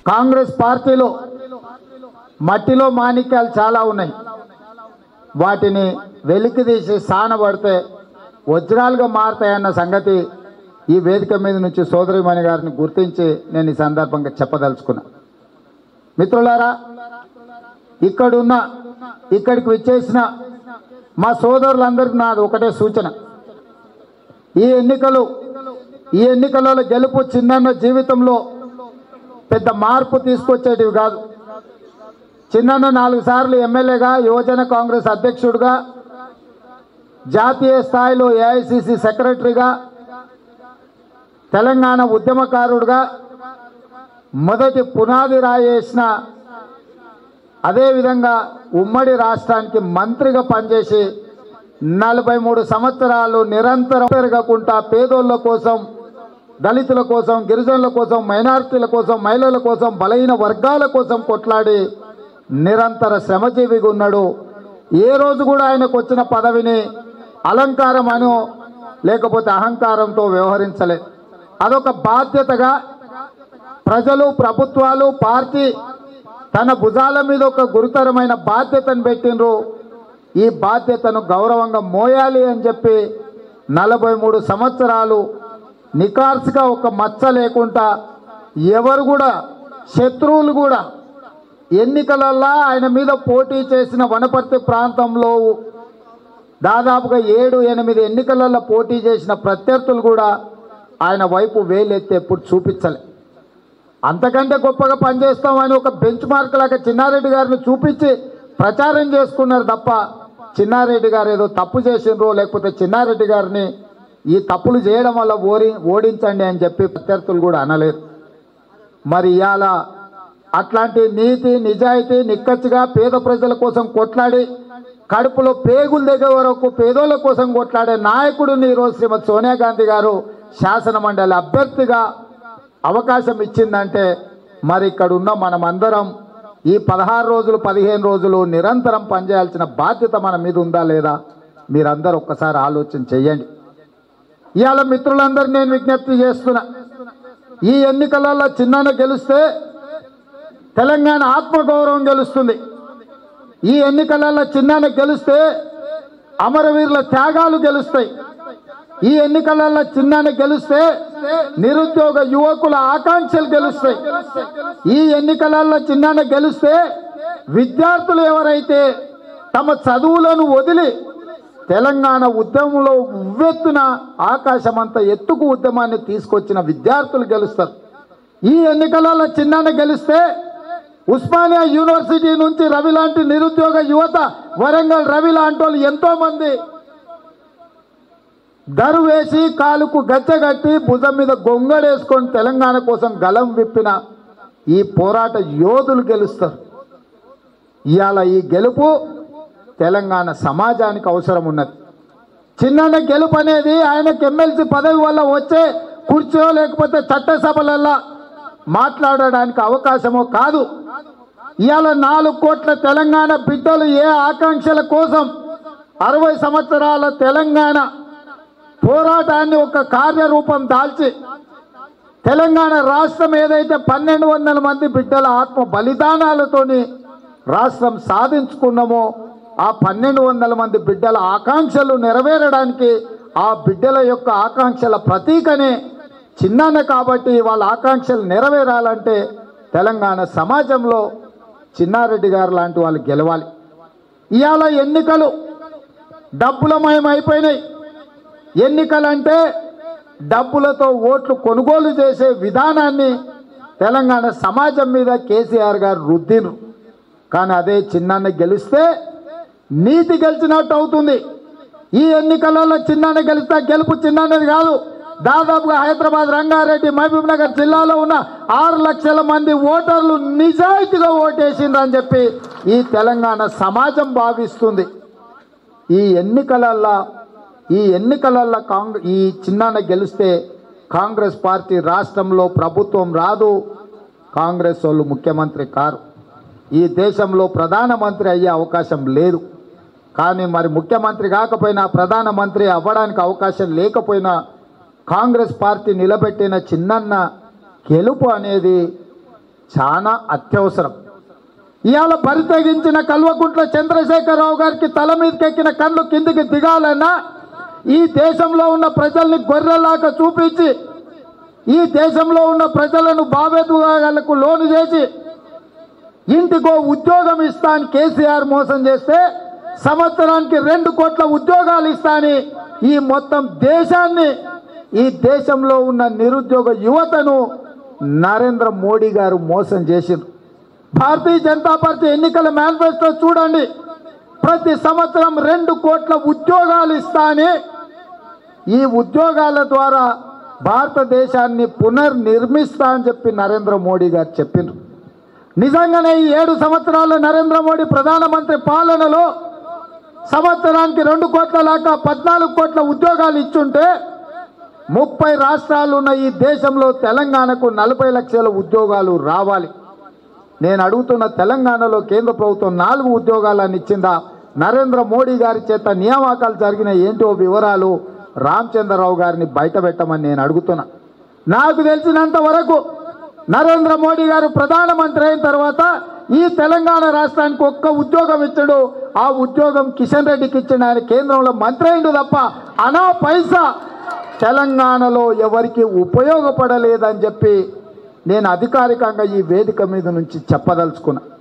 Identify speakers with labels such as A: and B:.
A: కాంగ్రెస్ పార్టీలో మట్టిలో మాణిక్యాలు చాలా ఉన్నాయి వాటిని వెలికి తీసి సానబడితే వజ్రాలుగా మారతాయన్న సంగతి ఈ వేదిక మీద నుంచి సోదరిమణి గారిని గుర్తించి నేను ఈ సందర్భంగా చెప్పదలుచుకున్నా మిత్రులారా ఇక్కడున్న ఇక్కడికి విచ్చేసిన మా సోదరులందరికీ నాది ఒకటే సూచన ఈ ఎన్నికలు ఈ ఎన్నికలలో గెలుపు చిన్న జీవితంలో పెద్ద మార్పు తీసుకొచ్చేటివి కాదు చిన్న నాలుగు సార్లు ఎమ్మెల్యేగా యువజన కాంగ్రెస్ అధ్యక్షుడిగా జాతీయ స్థాయిలో ఏఐసిసి సెక్రటరీగా తెలంగాణ ఉద్యమకారుడుగా మొదటి పునాది రాయేసిన అదేవిధంగా ఉమ్మడి రాష్ట్రానికి మంత్రిగా పనిచేసి నలభై మూడు సంవత్సరాలు నిరంతరం పెరగకుండా పేదోళ్ళ కోసం దళితుల కోసం గిరిజనుల కోసం మైనారిటీల కోసం మహిళల కోసం బలహీన వర్గాల కోసం కొట్లాడి నిరంతర శ్రమజీవిగా ఉన్నాడు ఏ రోజు కూడా ఆయనకు వచ్చిన పదవిని అలంకారం అనో లేకపోతే అహంకారంతో వ్యవహరించలేదు అదొక బాధ్యతగా ప్రజలు ప్రభుత్వాలు పార్టీ తన భుజాల మీద ఒక గురుతరమైన బాధ్యతను పెట్టినరు ఈ బాధ్యతను గౌరవంగా మోయాలి అని చెప్పి నలభై మూడు సంవత్సరాలు నికార్సుగా ఒక మచ్చ లేకుండా ఎవరు కూడా శత్రువులు కూడా ఎన్నికలల్లా ఆయన మీద పోటీ చేసిన వనపర్తి ప్రాంతంలో దాదాపుగా ఏడు ఎనిమిది ఎన్నికలలో పోటీ చేసిన ప్రత్యర్థులు కూడా ఆయన వైపు వేలెత్తి ఎప్పుడు చూపించలే అంతకంటే గొప్పగా పనిచేస్తామని ఒక బెంచ్ మార్క్ లాగా చిన్నారెడ్డి గారిని చూపించి ప్రచారం చేసుకున్నారు తప్ప చిన్నారెడ్డి గారు ఏదో తప్పు చేసిండ్రో లేకపోతే చిన్నారెడ్డి గారిని ఈ తప్పులు చేయడం వల్ల ఓరి ఓడించండి అని చెప్పి ప్రత్యర్థులు కూడా అనలేదు మరి ఇవాళ అట్లాంటి నీతి నిజాయితీ నిక్కచ్చిగా పేద ప్రజల కోసం కొట్లాడి కడుపులో పేగులు దగ్గర వరకు పేదోళ్ళ కోసం కొట్లాడే నాయకుడిని ఈరోజు శ్రీమతి సోనియా గాంధీ గారు శాసన మండలి అభ్యర్థిగా అవకాశం ఇచ్చిందంటే మరి ఇక్కడ ఉన్న మనమందరం ఈ పదహారు రోజులు పదిహేను రోజులు నిరంతరం పనిచేయాల్సిన బాధ్యత మన మీద ఉందా లేదా మీరందరూ ఒక్కసారి ఆలోచన చెయ్యండి ఇవాళ మిత్రులందరూ నేను విజ్ఞప్తి చేస్తున్నా ఈ ఎన్నికలలో చిన్న గెలిస్తే తెలంగాణ ఆత్మగౌరవం గెలుస్తుంది ఈ ఎన్నికలలో చిన్న గెలిస్తే అమరవీరుల త్యాగాలు గెలుస్తాయి ఈ ఎన్నికలలో చిన్న గెలిస్తే నిరుద్యోగ యువకుల ఆకాంక్షలు గెలుస్తాయి ఈ ఎన్నికలలో చిన్న గెలిస్తే విద్యార్థులు ఎవరైతే తమ చదువులను వదిలి తెలంగాణ ఉద్యమంలో ఉవ్వెత్తున ఆకాశమంత ఎత్తుకు ఉద్యమాన్ని తీసుకొచ్చిన విద్యార్థులు గెలుస్తారు ఈ ఎన్నికలలో చిన్న గెలిస్తే ఉస్మానియా యూనివర్సిటీ నుంచి రవి లాంటి నిరుద్యోగ యువత వరంగల్ రవి లాంటి వాళ్ళు ఎంతో మంది దరు వేసి కాలుకు గచ్చగట్టి భుజం మీద గొంగడేసుకొని తెలంగాణ కోసం గలం విప్పిన ఈ పోరాట యోధులు గెలుస్తారు ఇవాళ ఈ గెలుపు తెలంగాణ సమాజానికి అవసరం ఉన్నది చిన్న గెలుపు అనేది ఆయనకు ఎమ్మెల్సీ పదవి వల్ల వచ్చే కూర్చో లేకపోతే చట్టసభలల్లో మాట్లాడడానికి అవకాశమో కాదు ఇవాళ నాలుగు కోట్ల తెలంగాణ బిడ్డలు ఏ ఆకాంక్షల కోసం అరవై సంవత్సరాల తెలంగాణ పోరాటాన్ని ఒక కార్యరూపం దాల్చి తెలంగాణ రాష్ట్రం ఏదైతే పన్నెండు వందల మంది బిడ్డల ఆత్మ బలిదానాలతోని రాష్ట్రం సాధించుకున్నామో ఆ పన్నెండు వందల మంది బిడ్డల ఆకాంక్షలు నెరవేరడానికి ఆ బిడ్డల యొక్క ఆకాంక్షల ప్రతీకనే చిన్నాన్న కాబట్టి వాళ్ళ ఆకాంక్షలు నెరవేరాలంటే తెలంగాణ సమాజంలో చిన్నారెడ్డి గారు లాంటి వాళ్ళు గెలవాలి ఇవాళ ఎన్నికలు డబ్బులమయం అయిపోయినాయి ఎన్నికలంటే డబ్బులతో ఓట్లు కొనుగోలు చేసే విధానాన్ని తెలంగాణ సమాజం మీద కేసీఆర్ గారు రుద్దిను కానీ అదే చిన్నాన్న గెలిస్తే నీతి గెలిచినట్టు అవుతుంది ఈ ఎన్నికలలో చిన్నాన్న గెలిస్తే గెలుపు చిన్నది కాదు దాదాపుగా హైదరాబాద్ రంగారెడ్డి మహబూబ్ నగర్ జిల్లాలో ఉన్న ఆరు లక్షల మంది ఓటర్లు నిజాయితీగా ఓటేసిండ్రని చెప్పి ఈ తెలంగాణ సమాజం భావిస్తుంది ఈ ఎన్నికలల్లో ఈ ఎన్నికలల్లో కాంగ్రెస్ ఈ చిన్నాన్న గెలిస్తే కాంగ్రెస్ పార్టీ రాష్ట్రంలో ప్రభుత్వం రాదు కాంగ్రెస్ వాళ్ళు ముఖ్యమంత్రి కారు ఈ దేశంలో ప్రధానమంత్రి అయ్యే అవకాశం లేదు కానీ మరి ముఖ్యమంత్రి కాకపోయినా ప్రధానమంత్రి అవ్వడానికి అవకాశం లేకపోయినా కాంగ్రెస్ పార్టీ నిలబెట్టిన చిన్నన్న గెలుపు అనేది చాలా అత్యవసరం ఇవాళ బరి తెగించిన కల్వకుంట్ల చంద్రశేఖరరావు గారికి తల మీదకెక్కిన కళ్ళు కిందికి దిగాలన్నా ఈ దేశంలో ఉన్న ప్రజల్ని గొర్రెలాగా చూపించి ఈ దేశంలో ఉన్న ప్రజలను బాబెతుగాలకు లోను చేసి ఇంటికో ఉద్యోగం ఇస్తా అని కేసీఆర్ మోసం చేస్తే సంవత్సరానికి రెండు కోట్ల ఉద్యోగాలు ఇస్తా అని ఈ మొత్తం దేశాన్ని ఈ దేశంలో ఉన్న నిరుద్యోగ యువతను నరేంద్ర మోడీ గారు మోసం చేసిండ్రు భారతీయ జనతా పార్టీ ఎన్నికల మేనిఫెస్టో చూడండి ప్రతి సంవత్సరం రెండు కోట్ల ఉద్యోగాలు ఇస్తా అని ఈ ఉద్యోగాల ద్వారా భారతదేశాన్ని పునర్నిర్మిస్తా అని చెప్పి నరేంద్ర మోడీ గారు చెప్పిండ్రు నిజంగానే ఈ ఏడు సంవత్సరాల నరేంద్ర మోడీ ప్రధానమంత్రి పాలనలో సంవత్సరానికి రెండు కోట్ల లాగా పద్నాలుగు కోట్ల ఉద్యోగాలు ఇచ్చుంటే ముప్పై రాష్ట్రాలు ఉన్న ఈ దేశంలో తెలంగాణకు నలభై లక్షల ఉద్యోగాలు రావాలి నేను అడుగుతున్న తెలంగాణలో కేంద్ర ప్రభుత్వం నాలుగు ఉద్యోగాలను ఇచ్చిందా నరేంద్ర మోడీ గారి చేత నియామకాలు జరిగిన ఏంటో వివరాలు రామచంద్రరావు గారిని బయట పెట్టమని నేను అడుగుతున్నా నాకు తెలిసినంత వరకు నరేంద్ర మోడీ గారు ప్రధానమంత్రి అయిన తర్వాత ఈ తెలంగాణ రాష్ట్రానికి ఒక్క ఉద్యోగం ఇచ్చాడు ఆ ఉద్యోగం కిషన్ రెడ్డికి ఇచ్చిన ఆయన కేంద్రంలో మంత్రి అయిండు తప్ప అనా పైసా తెలంగాణలో ఎవరికి ఉపయోగపడలేదని చెప్పి నేను అధికారికంగా ఈ వేదిక మీద నుంచి చెప్పదలుచుకున్నా